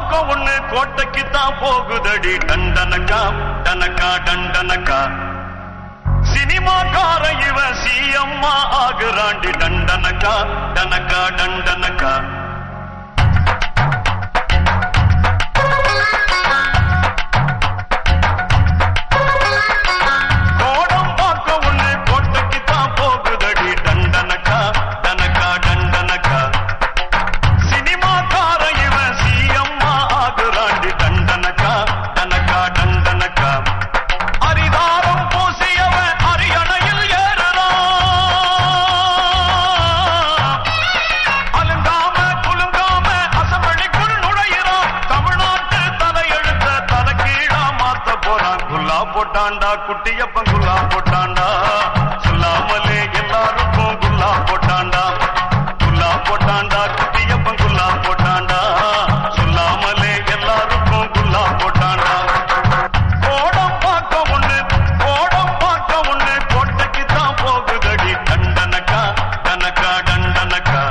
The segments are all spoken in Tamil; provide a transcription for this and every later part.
பார்க்க ஒண்ணு கோட்டைக்கு தான் போகுதடி டண்டனக்கா டனக்கா டண்டனக்கா சினிமாக்கார இவ சிஎம்மா ஆகுறாண்டி டண்டனக்கா டனக்கா டண்டனக்கா கோடம் பார்க்க ஒண்ணு கோட்டைக்கு தான் போகுதடி டண்டனக்கா டனக்கா டண்டனக்கா சினிமாக்கார இவன் சிஎம்மா ஆகுறாண்டி டண்டனக்கா டனக்கா டண்டனக்கா அரிதாரம் பூசியவன் அரியணையில் ஏறுறான் அலுங்காம குலுங்காம அசம்பளிக்குள் நுழையிறான் தமிழ்நாட்டு தலையெழுத்த தலைகீழா மாத்த போறான் குல்லா போட்டாண்டா குட்டியப்பன் குல்லா போட்டாண்டா சொல்லாமலே எல்லாருக்கும் குல்லா போட்டாண்டா குல்லா போட்டாண்டா குட்டியப்பன் குல்லா போட்டாண்டா சொல்லாமலே எல்லாருக்கும் குல்லா போட்டாண்டா கோடம் பார்க்க ஒண்ணு கோடம் பார்க்க ஒண்ணு கோட்டைக்கு தான் போகுதடி டண்டனக்கா டனக்கா டண்டனக்கா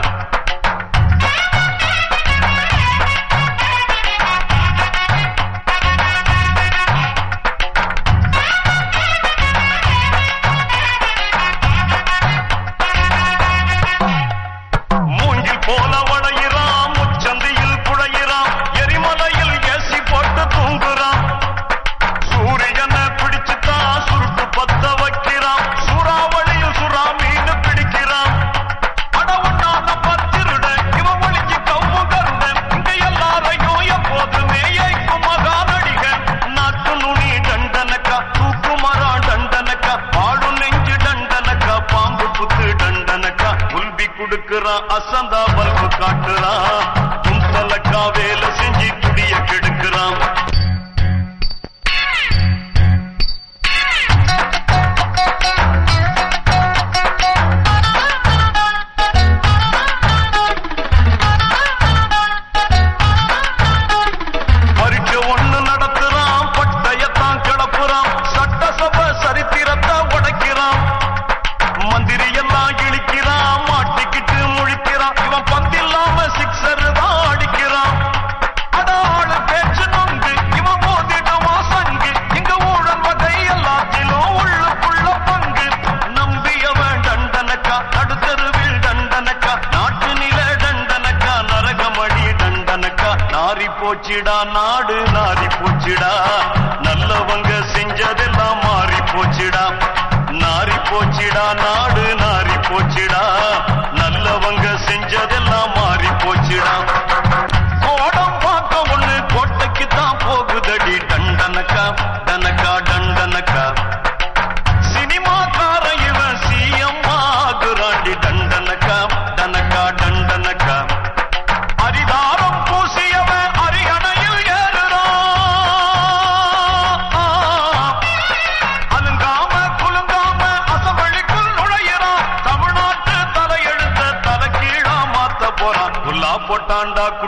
மூங்கில் போல வளையிறான் முச்சந்தியில் குழையிறான் எரிமலையில் ஏசி போட்டு தூங்குறான் சூரியனை பிடிச்சுதான் சுருட்டு பத்த வைக்கிறான் சூறாவளியில் சுறா மீன் பிடிக்கிறான் அடவுண்டான பத்திருட இவன் ஒளிஞ்சு கவ்வு கருட இங்க எல்லாரையும் எப்போதுமே ஏய்க்கும் மகாநடிக நாட்டு நுனி டண்டனக்கா தூக்கு மரம் டண்டனக்கா பாடு நெஞ்சு டண்டனக்கா பாம்பு புத்து டண்டனக்கா உல்பி குடுக்கிறான் அசந்தா பல்பு காட்டுறான் கும்பலக்கா வேலை செஞ்சு குடிய கெடுக்கிறான் பரீட்சை ஒண்ணு நடத்துறான் பட்டயத்தான் கிளப்புறான் சட்டசபை சரித்திரத்தை உடைக்கிறான் மந்திரி எல்லாம் இழிக்கிறான் மாட்டிக்கிட்டு முழிக்கிறான் இவன் பந்தில்லாம சிக்ஸர் தான் அடிக்கிறான் அடாள பேச்சு நொங்கு இவன் மோதிடமா சங்கு இங்க ஊழல் வகை எல்லாத்திலும் உள்ளுக்குள்ள பங்கு நம்பியவன் தண்டனக்கா நடுத்தருவில் தண்டனக்கா நாட்டு நில தண்டனக்கா நரகமடி தண்டனக்கா நாரி போச்சிடா நாடு நாரி போச்சிடா நல்லவங்க செஞ்சதெல்லாம் மாறி போச்சிடா நாரி போச்சிடா நாடு நாரி போச்சிடா நல்லவங்க செஞ்சதெல்லாம் மாறி போச்சிடா கோடம் பார்க்க ஒண்ணு கோட்டைக்கு தான் போகுதடி டண்டனக்கா டனக்கா டண்டனக்கா சினிமாக்கார இவன் சிஎம் ஆகுறாண்டி டண்டனக்கா டனக்கா டண்டனக்கா அரிதாரம் பூசியவன் அரியணையில் ஏறுறான் அலுங்காம குலுங்காம அசவழிக்குள் நுழையிறான் தமிழ்நாட்டு தலையெழுத்த தலைகீழா மாத்த போறான் குல்லா போட்டாண்டா